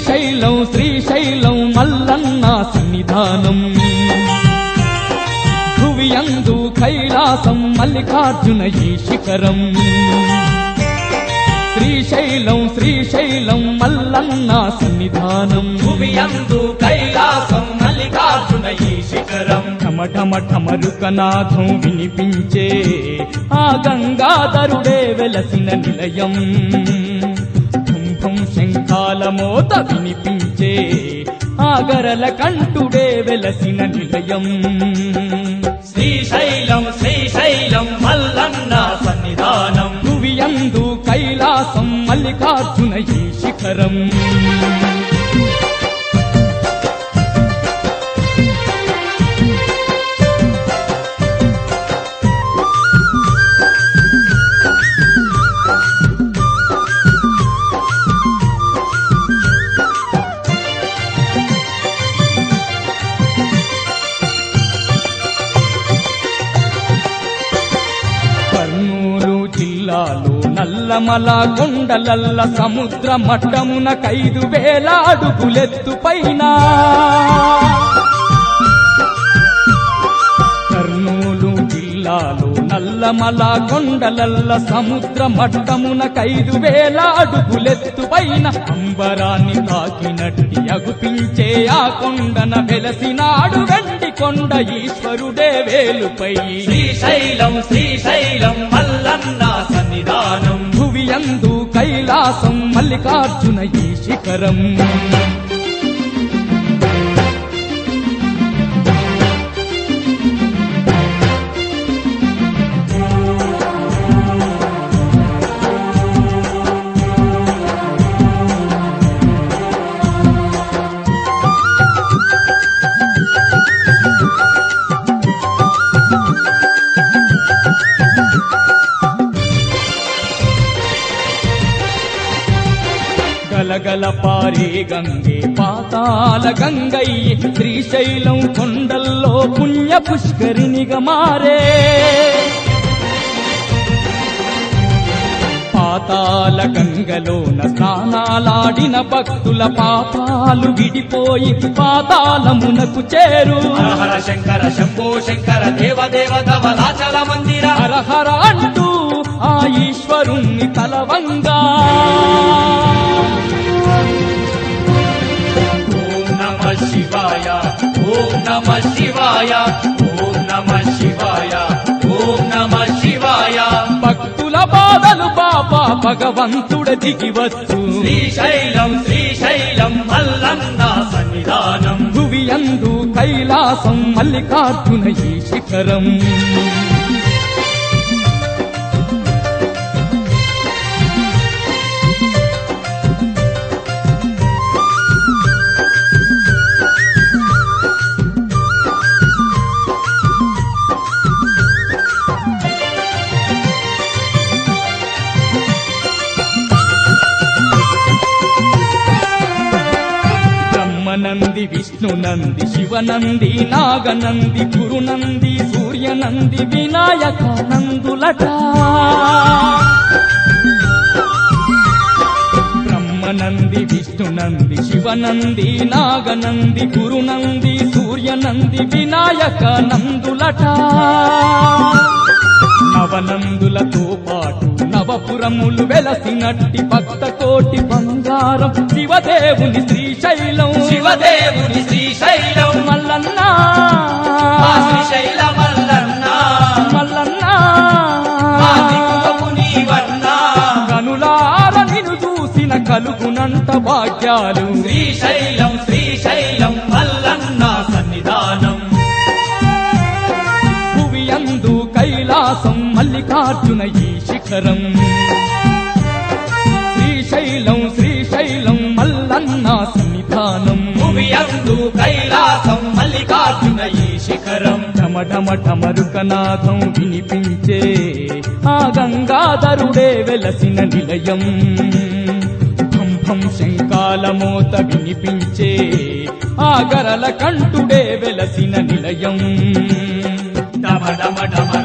శ్రీశైలం శ్రీశైలం మల్లన్న సన్నిధానం భువియందు కైలాసం మల్లికార్జున ఈ శిఖరం శ్రీశైలం శ్రీశైలం మల్లన్న సన్నిధానం భువియందు కైలాసం మల్లికార్జున ఈ శిఖరం ఠమఠమఠమరుకనాథం వినిపించే ఆ గంగాధరుడే వెలసిన నిలయం ఠుం ఠుం శంఖాల మోత వినిపించే ఆ గరల కంఠుడే వెలసిన నిలయం శ్రీశైలం శ్రీశైలం మల్లన్న సన్నిధానం భువియందు కైలాసం మల్లికార్జున ఈ శిఖరం కర్నూలు జిల్లాలో నల్లమల కొండలల్ల సముద్ర మట్టమున కైదు వేల అడుగులెత్తు పైన కర్నూలు జిల్లాలో నల్లమల కొండలల్ల సముద్ర మట్టమున కైదు వేల అడుగులెత్తు పైన అంబరాన్ని తాకినట్టి అగుపించే ఆ కొండన వెలసినాడు వెండి కొండ ఈశ్వరుడే వేలుపై శ్రీశైలం శ్రీశైలం మల్లన్న సన్నిధానం భువియందు కైలాసం మల్లికార్జున ఈ శిఖరం గలగల పారే గంగే పాతాల గంగయ్య శ్రీశైలం కొండల్లో పుణ్య పుష్కరిణిగా మారే పాతాల గంగలోన స్నానాలాడిన భక్తుల పాపాలు విడిపోయి పాతాళమునకు చేరు హర హర శంకర శంభో శంకర దేవ దేవ ధవలాచల మందిర హరహర అంటూ ఆ ఈశ్వరుణ్ణి తలవంగా ఓం నమ శివాయ ఓం నమ శివాయ ఓం నమ శివాయ ఓం నమ శివాయ భక్తుల బాధలు బాబా భగవంతుడ దిగివచ్చు శ్రీశైలం శ్రీశైలం మల్లన్న సన్నిధానం భువియందు కైలాసం మల్లికార్జున ఈ శిఖరం బ్రహ్మనంది విష్ణునంది శివనంది నాగనంది గురునంది సూర్యనంది వినాయక నందులట బ్రహ్మనంది విష్ణునంది శివనంది నాగనంది గురునంది సూర్యనంది వినాయక నందులట నవనందులతో పాటు నవపురములు వెలసినట్టి భక్త కోటి బంగారం శివదేవుని శ్రీశైలం శివదేవుని శ్రీశైలం మల్లన్న ఆ శ్రీశైల మల్లన్న మల్లన్న ఆ దిక్కువకు నీవన్నా కనులార నిన్ను చూసిన కలుగునంత భాగ్యాలు శ్రీశైలం శ్రీశైలం మల్లన్న సన్నిధానం భువియందు కైలాసం మల్లికార్జున ఈ శిఖరం శ్రీశైలం శ్రీశైలం మల్లన్న సన్నిధానం భువియందు కైలాసం మల్లికార్జున ఈ శిఖరం ఢమఢమఢమరుకనాథం వినిపించే ఆ గంగాధరుడే వెలసిన నిలయం భం భం శంకాల మోత వినిపించే ఆ గరల కంఠుడే వెలసిన నిలయం డమ డమ డమ